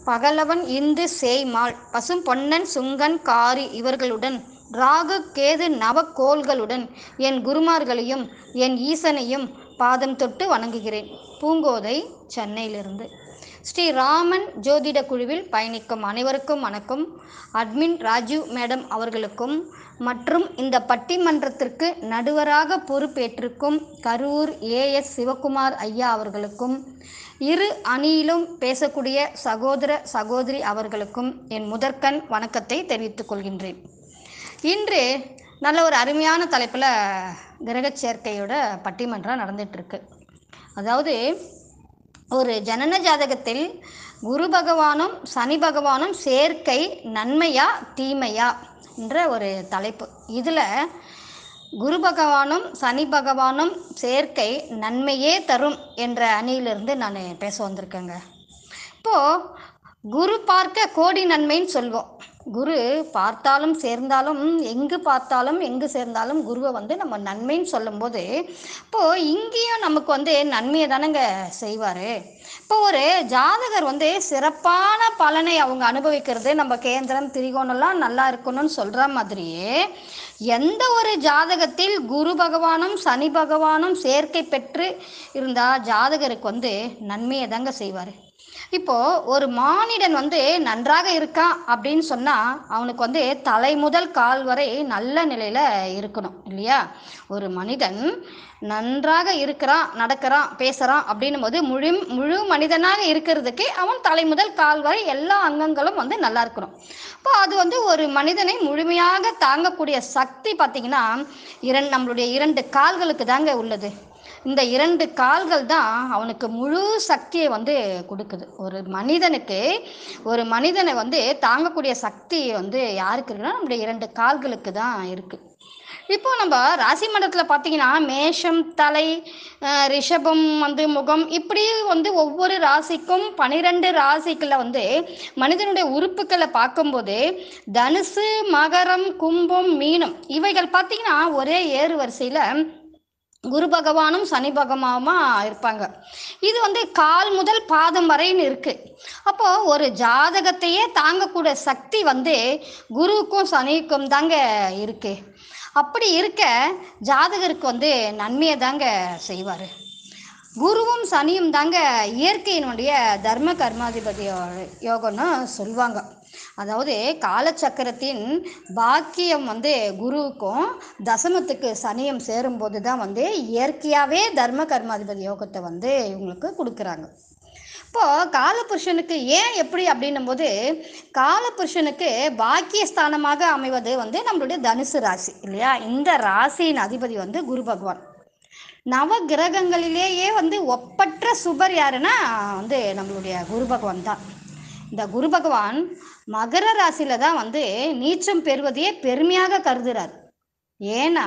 பகலவன் இந்து சேய்மாள் பசும் பொன்னன் சுங்கன் காரி இவர்களுடன் ராகு கேது நவக்கோள்களுடன் என் குருமார்களையும் என் ஈசனையும் பாதம் தொட்டு வணங்குகிறேன் பூங்கோதை சென்னையிலிருந்து ஸ்ரீ ராமன் ஜோதிட குழுவில் பயணிக்கும் அனைவருக்கும் வணக்கம் அட்மின் ராஜீவ் மேடம் அவர்களுக்கும் மற்றும் இந்த பட்டிமன்றத்திற்கு நடுவராக பொறுப்பேற்றிருக்கும் கரூர் ஏஎஸ் சிவகுமார் ஐயா அவர்களுக்கும் இரு அணியிலும் பேசக்கூடிய சகோதர சகோதரி அவர்களுக்கும் என் முதற்கண் வணக்கத்தை தெரிவித்துக் கொள்கின்றேன் இன்று நல்ல ஒரு அருமையான தலைப்பில் கிரக சேர்க்கையோட பட்டிமன்றம் நடந்துகிட்ருக்கு அதாவது ஒரு ஜனன ஜாதகத்தில் குரு பகவானும் சனி பகவானும் சேர்க்கை நன்மையா தீமையா என்ற ஒரு தலைப்பு இதில் குரு பகவானும் சனி பகவானும் சேர்க்கை நன்மையே தரும் என்ற அணியிலிருந்து நான் பேச வந்திருக்கேங்க இப்போது குரு பார்க்க கோடி நன்மைன்னு சொல்வோம் குரு பார்த்தாலும் சேர்ந்தாலும் எங்கு பார்த்தாலும் எங்கு சேர்ந்தாலும் குருவை வந்து நம்ம நன்மைன்னு சொல்லும்போது இப்போது இங்கேயும் நமக்கு வந்து நன்மையை தானேங்க செய்வார் இப்போ ஒரு ஜாதகர் வந்து சிறப்பான பலனை அவங்க அனுபவிக்கிறது நம்ம கேந்திரம் திரிகோணம்லாம் நல்லா இருக்கணும்னு சொல்கிற மாதிரியே எந்த ஒரு ஜாதகத்தில் குரு பகவானும் சனி பகவானும் சேர்க்கை பெற்று இருந்தால் ஜாதகருக்கு வந்து நன்மையை தாங்க செய்வார் இப்போது ஒரு மானிடன் வந்து நன்றாக இருக்கான் அப்படின்னு சொன்னால் அவனுக்கு வந்து தலை முதல் கால் வரை நல்ல நிலையில் இருக்கணும் இல்லையா ஒரு மனிதன் நன்றாக இருக்கிறான் நடக்கிறான் பேசுகிறான் அப்படின்னும் போது முழு முழு மனிதனாக இருக்கிறதுக்கு அவன் தலை முதல் கால் வரை எல்லா அங்கங்களும் வந்து நல்லா இருக்கணும் இப்போ அது வந்து ஒரு மனிதனை முழுமையாக தாங்கக்கூடிய சக்தி பார்த்திங்கன்னா இரண்டு நம்மளுடைய இரண்டு கால்களுக்கு தாங்க உள்ளது இந்த இரண்டு கால்கள் தான் அவனுக்கு முழு சக்தியை வந்து கொடுக்குது ஒரு மனிதனுக்கு ஒரு மனிதனை வந்து தாங்கக்கூடிய சக்தி வந்து யாருக்கு இருக்குன்னா நம்முடைய இரண்டு கால்களுக்கு தான் இருக்குது இப்போ நம்ம ராசி மண்டலத்தில் பார்த்தீங்கன்னா மேஷம் தலை ரிஷபம் வந்து முகம் இப்படி வந்து ஒவ்வொரு ராசிக்கும் பனிரெண்டு ராசிகளில் வந்து மனிதனுடைய உறுப்புகளை பார்க்கும்போது தனுசு மகரம் கும்பம் மீனம் இவைகள் பார்த்தீங்கன்னா ஒரே ஏறு வரிசையில் குரு பகவானும் சனி பகவானுமா இருப்பாங்க இது வந்து கால் முதல் பாதம் வரைன்னு இருக்கு அப்போ ஒரு ஜாதகத்தையே தாங்கக்கூடிய சக்தி வந்து குருவுக்கும் சனிக்கும் தாங்க இருக்கு அப்படி இருக்க ஜாதகருக்கு வந்து நன்மையை தாங்க செய்வார் குருவும் சனியும் தாங்க இயற்கையினுடைய தர்ம கர்மாதிபதி யோகம்னு சொல்லுவாங்க அதாவது காலச்சக்கரத்தின் பாக்கியம் வந்து குருவுக்கும் தசமத்துக்கு சனியம் சேரும்போது தான் வந்து இயற்கையாகவே தர்ம கர்மாதிபதி யோகத்தை வந்து இவங்களுக்கு கொடுக்குறாங்க இப்போது காலபுருஷனுக்கு ஏன் எப்படி அப்படின்னும் போது காலபுருஷனுக்கு பாக்கியஸ்தானமாக அமைவது வந்து நம்மளுடைய தனுசு ராசி இல்லையா இந்த ராசியின் அதிபதி வந்து குரு பகவான் நவ கிரகங்களிலேயே வந்து ஒப்பற்ற சுபர் யாருன்னா வந்து நம்மளுடைய குரு பகவான் தான் இந்த குரு பகவான் மகர ராசியில தான் வந்து நீச்சம் பெறுவதையே பெருமையாக கருதுறார் ஏன்னா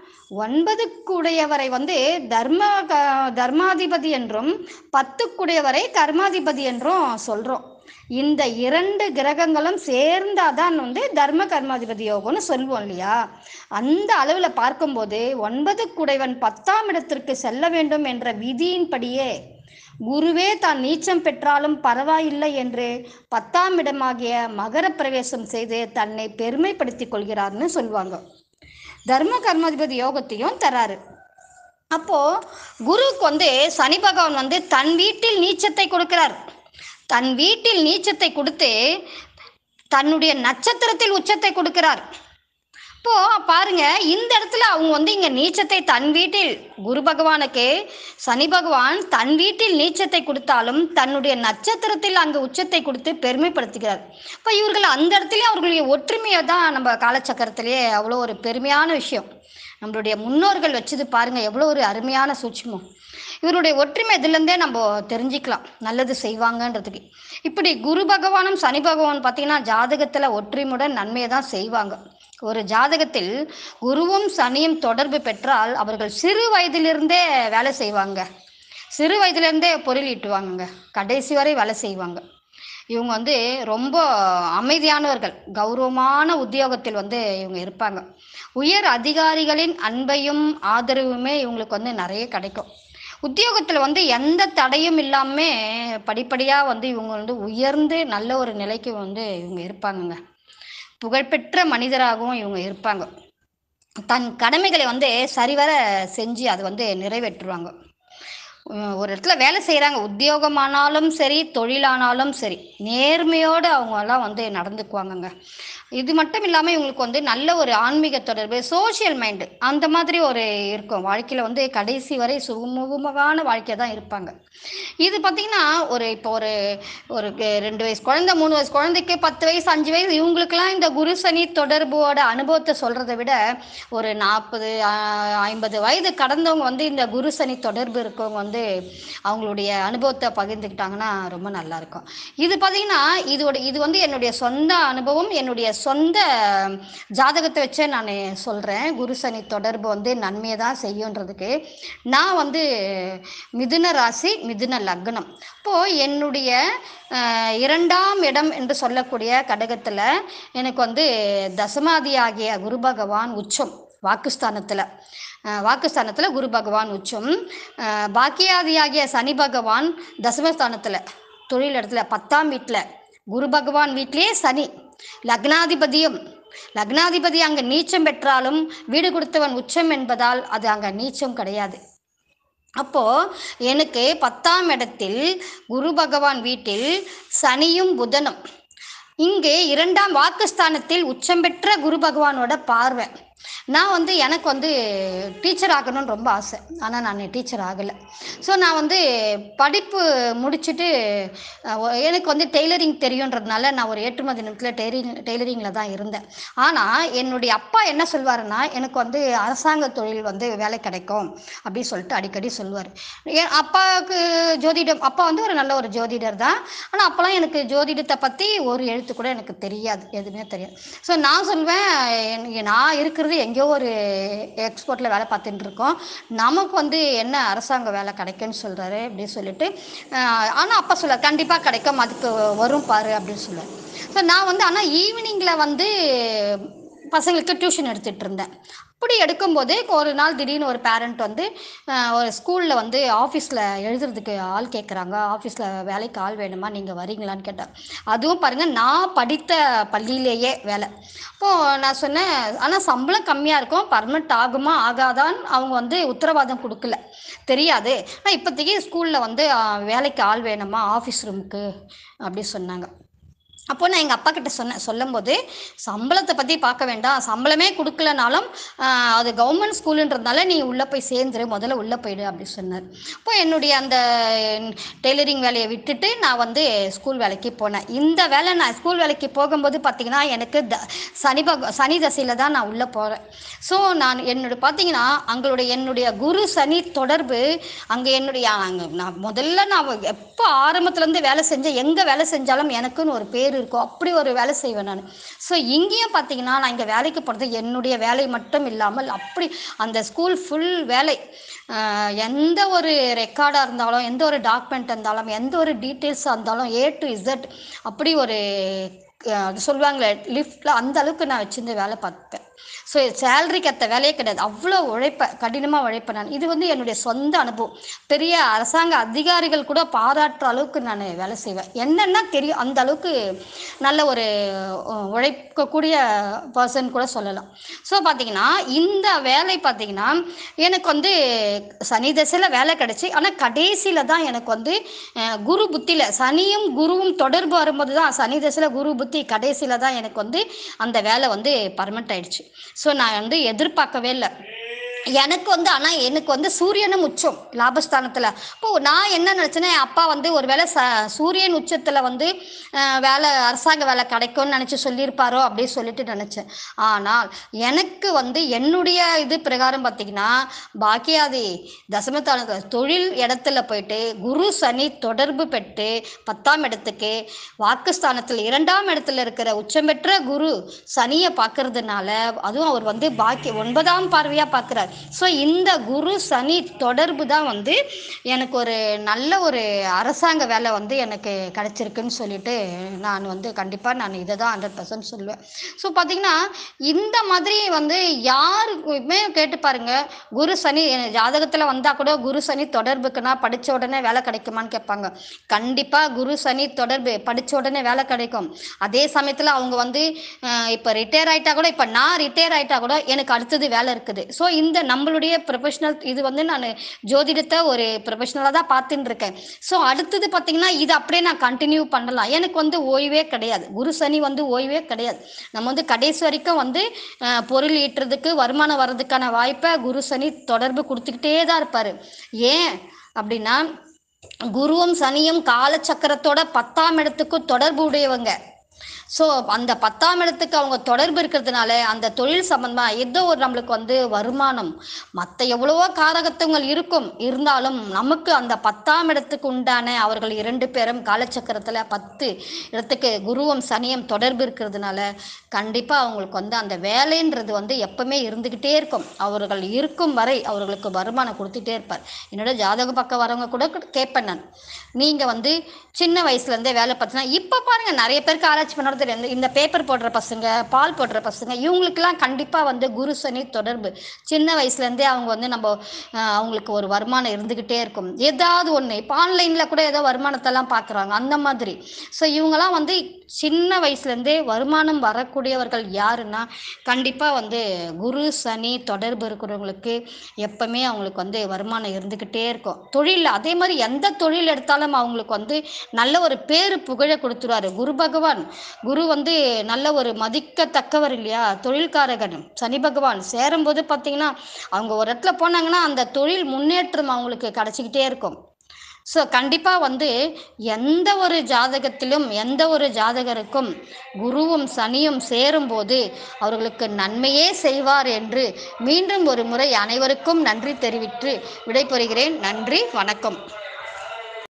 ஒன்பதுக்குடையவரை வந்து தர்ம க தர்மாதிபதி என்றும் பத்துக்குடையவரை கர்மாதிபதி என்றும் சொல்கிறோம் இந்த இரண்டு கிரகங்களும் சேர்ந்தாதான் வந்து தர்ம கர்மாதிபதி யோகம்னு சொல்லுவோம் இல்லையா அந்த அளவில் பார்க்கும்போது ஒன்பது குடைவன் பத்தாம் இடத்திற்கு செல்ல வேண்டும் என்ற விதியின்படியே குருவே தான் நீச்சம் பெற்றாலும் பரவாயில்லை என்று பத்தாம் இடமாகிய மகர பிரவேசம் செய்து தன்னை பெருமைப்படுத்திக் கொள்கிறார்னு சொல்லுவாங்க தர்ம கர்மாதிபதி யோகத்தையும் தராரு அப்போ குருவுக்கு வந்து சனி பகவான் வந்து தன் வீட்டில் நீச்சத்தை கொடுக்கிறார் தன் வீட்டில் நீச்சத்தை கொடுத்து தன்னுடைய நட்சத்திரத்தில் உச்சத்தை கொடுக்கிறார் இப்போ பாருங்க இந்த இடத்துல அவங்க வந்து இங்க நீச்சத்தை தன் வீட்டில் குரு பகவானுக்கு சனி பகவான் தன் வீட்டில் நீச்சத்தை கொடுத்தாலும் தன்னுடைய நட்சத்திரத்தில் அங்கு உச்சத்தை கொடுத்து பெருமைப்படுத்துகிறார் இப்போ இவர்கள் அந்த இடத்துல அவர்களுடைய ஒற்றுமையை தான் நம்ம காலச்சக்கரத்திலேயே அவ்வளோ ஒரு பெருமையான விஷயம் நம்மளுடைய முன்னோர்கள் வச்சது பாருங்க எவ்வளோ ஒரு அருமையான சூட்சமம் இவருடைய ஒற்றுமை இதுலேருந்தே நம்ம தெரிஞ்சுக்கலாம் நல்லது செய்வாங்கன்றதுக்கு இப்படி குரு பகவானும் சனி பகவான் பார்த்தீங்கன்னா ஜாதகத்தில் ஒற்றுமையுடன் நன்மையை தான் செய்வாங்க ஒரு ஜாதகத்தில் குருவும் சனியும் தொடர்பு பெற்றால் அவர்கள் சிறு வயதிலிருந்தே வேலை செய்வாங்க சிறு வயதிலிருந்தே பொருள் ஈட்டுவாங்கங்க கடைசி வரை வேலை செய்வாங்க இவங்க வந்து ரொம்ப அமைதியானவர்கள் கௌரவமான உத்தியோகத்தில் வந்து இவங்க இருப்பாங்க உயர் அதிகாரிகளின் அன்பையும் ஆதரவுமே இவங்களுக்கு வந்து நிறைய கிடைக்கும் உத்தியோகத்தில் வந்து எந்த தடையும் இல்லாமல் படிப்படியாக வந்து இவங்க வந்து உயர்ந்து நல்ல ஒரு நிலைக்கு வந்து இவங்க இருப்பாங்கங்க புகழ்பெற்ற மனிதராகவும் இவங்க இருப்பாங்க தன் கடமைகளை வந்து சரிவர செஞ்சு அதை வந்து நிறைவேற்றுவாங்க உம், ஒரு இடத்துல வேலை செய்கிறாங்க உத்தியோகமானாலும் சரி தொழிலானாலும் சரி நேர்மையோடு அவங்கெல்லாம் வந்து நடந்துக்குவாங்கங்க இது மட்டும் இல்லாமல் இவங்களுக்கு வந்து நல்ல ஒரு ஆன்மீக தொடர்பு சோஷியல் மைண்டு அந்த மாதிரி ஒரு இருக்கும் வாழ்க்கையில் வந்து கடைசி வரை சுமூகமான வாழ்க்கை தான் இருப்பாங்க இது பார்த்திங்கன்னா ஒரு இப்போ ஒரு ஒரு கு- ரெண்டு வயசு குழந்தை மூணு வயசு குழந்தைக்கு பத்து வயசு அஞ்சு வயசு இவங்களுக்கெல்லாம் இந்த குரு சனி தொடர்போட அனுபவத்தை சொல்கிறத விட ஒரு நாற்பது ஐம்பது வயது கடந்தவங்க வந்து இந்த குரு சனி தொடர்பு இருக்கவங்க வந்து அவங்களுடைய அனுபவத்தை பகிர்ந்துக்கிட்டாங்கன்னா ரொம்ப நல்லா இருக்கும் இது பார்த்தீங்கன்னா இதோட இது வந்து என்னுடைய சொந்த அனுபவம் என்னுடைய சொந்த ஜாதகத்தை வச்சே நான் சொல்கிறேன் குரு சனி தொடர்பு வந்து நன்மையை தான் செய்யுன்றதுக்கு நான் வந்து மிதுன ராசி மிதுன லக்னம் இப்போது என்னுடைய அஹ், இரண்டாம் இடம் என்று சொல்லக்கூடிய கடகத்தில் எனக்கு வந்து தசமாதி ஆகிய குரு பகவான் உச்சம் வாக்குஸ்தானத்தில் வாக்குஸ்தானத்தில் குரு பகவான் உச்சம் அஹ், பாக்கியாதியாகிய சனி பகவான் தசமஸ்தானத்தில் தொழில் இடத்துல பத்தாம் வீட்டில் குரு பகவான் வீட்டிலேயே சனி லக்னாதிபதியும் லக்னாதிபதி அங்கே நீச்சம் பெற்றாலும் வீடு கொடுத்தவன் உச்சம் என்பதால் அது அங்கே நீச்சம் கிடையாது அப்போ எனக்கு பத்தாம் இடத்தில் குரு பகவான் வீட்டில் சனியும் புதனும் இங்கே இரண்டாம் வாக்குஸ்தானத்தில் உச்சம் பெற்ற குரு பகவானோட பார்வை நான் வந்து எனக்கு வந்து டீச்சர் ஆகணும்னு ரொம்ப ஆசை ஆனால் நான் டீச்சர் ஆகலை ஸோ நான் வந்து படிப்பு முடிச்சுட்டு அஹ், ஒ- எனக்கு வந்து டெய்லரிங் தெரியுன்றதுனால நான் ஒரு ஏற்றுமதி நிலத்தில் டெய்லரிங் டெய்லரிங்கில் தான் இருந்தேன் ஆனால் என்னுடைய அப்பா என்ன சொல்வாருன்னா எனக்கு வந்து அரசாங்க தொழில் வந்து வேலை கிடைக்கும் அப்படின்னு சொல்லிட்டு அடிக்கடி சொல்லுவார் என் அப்பாவுக்கு ஜோதிடம் அப்பா வந்து ஒரு நல்ல ஒரு ஜோதிடர் தான் ஆனால் அப்போலாம் எனக்கு ஜோதிடத்தை பற்றி ஒரு எழுத்து கூட எனக்கு தெரியாது எதுவுமே தெரியாது ஸோ நான் சொல்வேன் எனக்கு நான் இருக்கிறது எங்கேயோ ஒரு எக்ஸ்போர்ட்டில் வேலை பார்த்துட்டு இருக்கோம் நமக்கு வந்து என்ன அரசாங்க வேலை கிடைக்கும்னு சொல்கிறாரு அப்படின்னு சொல்லிட்டு ஆனால் அப்பா சொல்ல கண்டிப்பாக கிடைக்கும் அதுக்கு வரும் பாரு அப்படின்னு சொல்லுவார் ஸோ நான் வந்து ஆனால் ஈவினிங்கில் வந்து பசங்களுக்கு டியூஷன் எடுத்துகிட்டு இருந்தேன் அப்படி எடுக்கும்போது ஒரு நாள் திடீர்னு ஒரு பேரண்ட் வந்து அஹ், ஒரு ஸ்கூலில் வந்து ஆஃபீஸில் எழுதுறதுக்கு ஆள் கேட்குறாங்க ஆஃபீஸில் வேலைக்கு ஆள் வேணுமா நீங்கள் வரீங்களான்னு கேட்டேன் அதுவும் பாருங்கள் நான் படித்த பள்ளியிலேயே வேலை அப்போது நான் சொன்னேன் ஆனால் சம்பளம் கம்மியாக இருக்கும் பர்மனெண்ட் ஆகுமா ஆகாதான்னு அவங்க வந்து உத்தரவாதம் கொடுக்கல தெரியாது ஆனால் இப்போதைக்கு ஸ்கூலில் வந்து அஹ், வேலைக்கு ஆள் வேணுமா ஆஃபீஸ் ரூமுக்கு அப்படி சொன்னாங்க அப்போ நான் எங்கள் அப்பா கிட்ட சொன்னேன் சொல்லும்போது சம்பளத்தை பற்றி பார்க்க வேண்டாம் சம்பளமே கொடுக்கலனாலும் ஆஹ், அது கவர்மெண்ட் ஸ்கூலுன்றதுனால நீ உள்ளே போய் சேர்ந்துரு முதல்ல உள்ளே போயிடு அப்படி சொன்னார் அப்போ என்னுடைய அந்த டெய்லரிங் வேலையை விட்டுட்டு நான் வந்து ஸ்கூல் வேலைக்கு போனேன் இந்த வேலை நான் ஸ்கூல் வேலைக்கு போகும்போது பார்த்தீங்கன்னா எனக்கு த சனி பக சனி தசையில் தான் நான் உள்ளே போகிறேன் ஸோ நான் என்னோட பார்த்தீங்கன்னா அங்களுடைய என்னுடைய குரு சனி தொடர்பு அங்கே என்னுடைய அங்க நான் முதல்ல நான் எப்போ ஆரம்பத்துலேருந்து வேலை செஞ்சேன் எங்கே வேலை செஞ்சாலும் எனக்குன்னு ஒரு பேர் இருக்கும் அப்படி ஒரு வேலை செய்வேன் நான் ஸோ இங்கேயும் பார்த்தீங்கன்னா நான் இங்கே வேலைக்கு போகிறது என்னுடைய வேலை மட்டும் இல்லாமல் அப்படி அந்த ஸ்கூல் ஃபுல் வேலை ஆஹ் எந்த ஒரு ரெக்கார்டாக இருந்தாலும் எந்த ஒரு டாக்குமெண்ட் இருந்தாலும் எந்த ஒரு டீட்டெயில்ஸாக இருந்தாலும் ஏ டு இசட் அப்படி ஒரு அஹ் அது சொல்லுவாங்களே லிஃப்ட்டில் அந்த அளவுக்கு நான் வச்சிருந்து வேலை பார்ப்பேன் ஸோ சேலரிக்கு அத்த வேலையே கிடையாது அவ்வளோ உழைப்பேன் கடினமாக உழைப்பேன் நான் இது வந்து என்னுடைய சொந்த அனுபவம் பெரிய அரசாங்க அதிகாரிகள் கூட பாராட்டுற அளவுக்கு நான் வேலை செய்வேன் என்னென்னா தெரியும் அந்த அளவுக்கு நல்ல ஒரு அஹ், உழைக்கக்கூடிய பர்சன் கூட சொல்லலாம் ஸோ பார்த்தீங்கன்னா இந்த வேலை பார்த்தீங்கன்னா எனக்கு வந்து சனி தசையில் வேலை கிடச்சி ஆனால் கடைசியில் தான் எனக்கு வந்து அஹ், குரு புத்தியில் சனியும் குருவும் தொடர்பு வரும்போது தான் சனி தசையில் குரு புத்தி கடைசியில் தான் எனக்கு வந்து அந்த வேலை வந்து பர்மனெண்ட் ஆயிடுச்சு ஸோ நான் வந்து எதிர்பார்க்கவே இல்லை எனக்கு வந்து ஆனால் எனக்கு வந்து சூரியனும் உச்சம் லாபஸ்தானத்தில் இப்போ நான் என்ன நினச்சேன்னா என் அப்பா வந்து ஒரு வேளை ச சூரியன் உச்சத்தில் வந்து அஹ், வேலை அரசாங்க வேலை கிடைக்கும்னு நினச்சி சொல்லியிருப்பாரோ அப்படின்னு சொல்லிட்டு நினச்சேன் ஆனால் எனக்கு வந்து என்னுடைய இது பிரகாரம் பார்த்திங்கன்னா பாக்கியாதி தசமத்தான தொழில் இடத்துல போயிட்டு குரு சனி தொடர்பு பெற்று பத்தாம் இடத்துக்கு வாக்குஸ்தானத்தில் இரண்டாம் இடத்துல இருக்கிற உச்சம் பெற்ற குரு சனியை பார்க்கறதுனால அதுவும் அவர் வந்து பாக்கி ஒன்பதாம் பார்வையாக பார்க்குறார் ஸோ இந்த குரு சனி தொடர்பு தான் வந்து எனக்கு ஒரு நல்ல ஒரு அரசாங்க வேலை வந்து எனக்கு கிடச்சிருக்குன்னு சொல்லிட்டு நான் வந்து கண்டிப்பாக நான் இதை தான் ஹண்ட்ரட் பர்சன்ட் சொல்லுவேன் ஸோ பார்த்தீங்கன்னா இந்த மாதிரி வந்து யாருக்குமே கேட்டு பாருங்க குரு சனி ஜாதகத்தில் வந்தால் கூட குரு சனி தொடர்புக்குன்னா படித்த உடனே வேலை கிடைக்குமான்னு கேட்பாங்க கண்டிப்பாக குரு சனி தொடர்பு படித்த உடனே வேலை கிடைக்கும் அதே சமயத்தில் அவங்க வந்து இப்போ ரிட்டையர் ஆகிட்டா கூட இப்போ நான் ரிட்டையர் ஆகிட்டா கூட எனக்கு அடுத்தது வேலை இருக்குது ஸோ இந்த நம்மளுடைய ப்ரொஃபஷனல் இது வந்து நான் ஜோதிடத்தை ஒரு ப்ரொஃபஷனலாக தான் பார்த்துட்டு இருக்கேன் ஸோ அடுத்தது பார்த்தீங்கன்னா இது அப்படியே நான் கண்டினியூ பண்ணலாம் எனக்கு வந்து ஓய்வே கிடையாது குரு சனி வந்து ஓய்வே கிடையாது நம்ம வந்து கடைசி வரைக்கும் வந்து அஹ், பொருள் ஈட்டுறதுக்கு வருமானம் வர்றதுக்கான வாய்ப்பை குரு சனி தொடர்பு கொடுத்துக்கிட்டே தான் இருப்பார் ஏன் அப்படின்னா குருவும் சனியும் காலச்சக்கரத்தோட பத்தாம் இடத்துக்கு தொடர்பு உடையவங்க ஸோ அந்த பத்தாம் இடத்துக்கு அவங்க தொடர்பு இருக்கிறதுனால அந்த தொழில் சம்பந்தமாக ஏதோ ஒரு நம்மளுக்கு வந்து வருமானம் மற்ற எவ்வளவோ காரகத்துவங்கள் இருக்கும் இருந்தாலும் நமக்கு அந்த பத்தாம் இடத்துக்கு உண்டான அவர்கள் இரண்டு பேரும் காலச்சக்கரத்தில் பத்து இடத்துக்கு குருவும் சனியும் தொடர்பு இருக்கிறதுனால கண்டிப்பாக அவங்களுக்கு வந்து அந்த வேலைன்றது வந்து எப்பவுமே இருந்துக்கிட்டே இருக்கும் அவர்கள் இருக்கும் வரை அவர்களுக்கு வருமானம் கொடுத்துட்டே இருப்பார் என்னோட ஜாதக பக்கம் வரவங்க கூட கேட்பேன் நான் நீங்கள் வந்து சின்ன வயசுலேருந்தே வேலை பார்த்தீங்கன்னா இப்போ பாருங்கள் நிறைய பேருக்கு ஆராய்ச்சி பண்ணுறது தெரியாது இந்த பேப்பர் போடுற பசங்க பால் போடுற பசங்க இவங்களுக்கெல்லாம் கண்டிப்பாக வந்து குரு சனி தொடர்பு சின்ன வயசுலேருந்தே அவங்க வந்து நம்ம அஹ், அவங்களுக்கு ஒரு வருமானம் இருந்துக்கிட்டே இருக்கும் ஏதாவது ஒன்று இப்போ ஆன்லைனில் கூட ஏதோ வருமானத்தெல்லாம் பார்க்குறாங்க அந்த மாதிரி ஸோ இவங்கெல்லாம் வந்து சின்ன வயசுலேருந்தே வருமானம் வரக்கூடியவர்கள் யாருன்னா கண்டிப்பாக வந்து குரு சனி தொடர்பு இருக்கிறவங்களுக்கு எப்பவுமே அவங்களுக்கு வந்து வருமானம் இருந்துக்கிட்டே இருக்கும் தொழில் அதே மாதிரி எந்த தொழில் எடுத்தாலும் அவங்களுக்கு வந்து நல்ல ஒரு பேரு புகழ கொடுத்துருவாரு குரு பகவான் குரு வந்து நல்ல ஒரு மதிக்கத்தக்கவர் இல்லையா தொழில்காரகன் சனி பகவான் சேரும்போது பார்த்தீங்கன்னா அவங்க ஒரு இடத்துல போனாங்கன்னா அந்த தொழில் முன்னேற்றம் அவங்களுக்கு கிடச்சிக்கிட்டே இருக்கும் ஸோ கண்டிப்பாக வந்து எந்த ஒரு ஜாதகத்திலும் எந்த ஒரு ஜாதகருக்கும் குருவும் சனியும் சேரும்போது அவர்களுக்கு நன்மையே செய்வார் என்று மீண்டும் ஒரு முறை அனைவருக்கும் நன்றி தெரிவித்து விடைபெறுகிறேன் நன்றி வணக்கம்